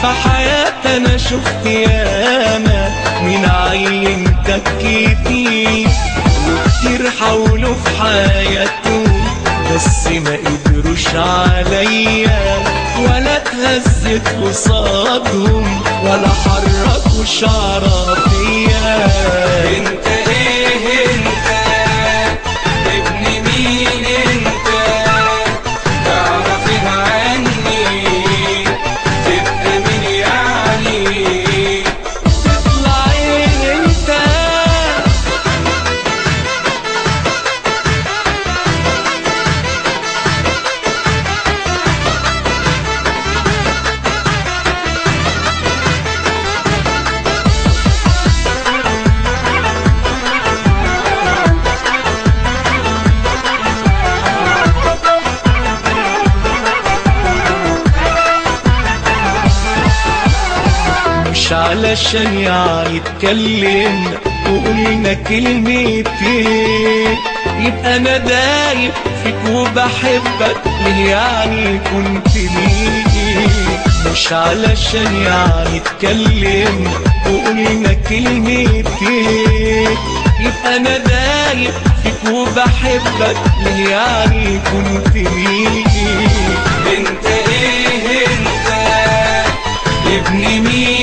في حياتي انا شفت ياما من عين تكيفي وكتير حاولوا في حياتهم بس ما قدروش عليا ولا اتهزت قصادهم ولا حركوا شعرة فيا انت ايه انت ابن مين انت تعرف ايه عني تبقى مين يعني تطلع ايه انت مش علشان يعني اتكلمنا وقلنا كلمتين يبقى انا دايب فيك وبحبك ليه يعني كنت مين مش علشان يعني اتكلمنا وقلنا كلمتين يبقى انا دايب فيك وبحبك ليه يعني كنت مين انت ايه انت ابن مين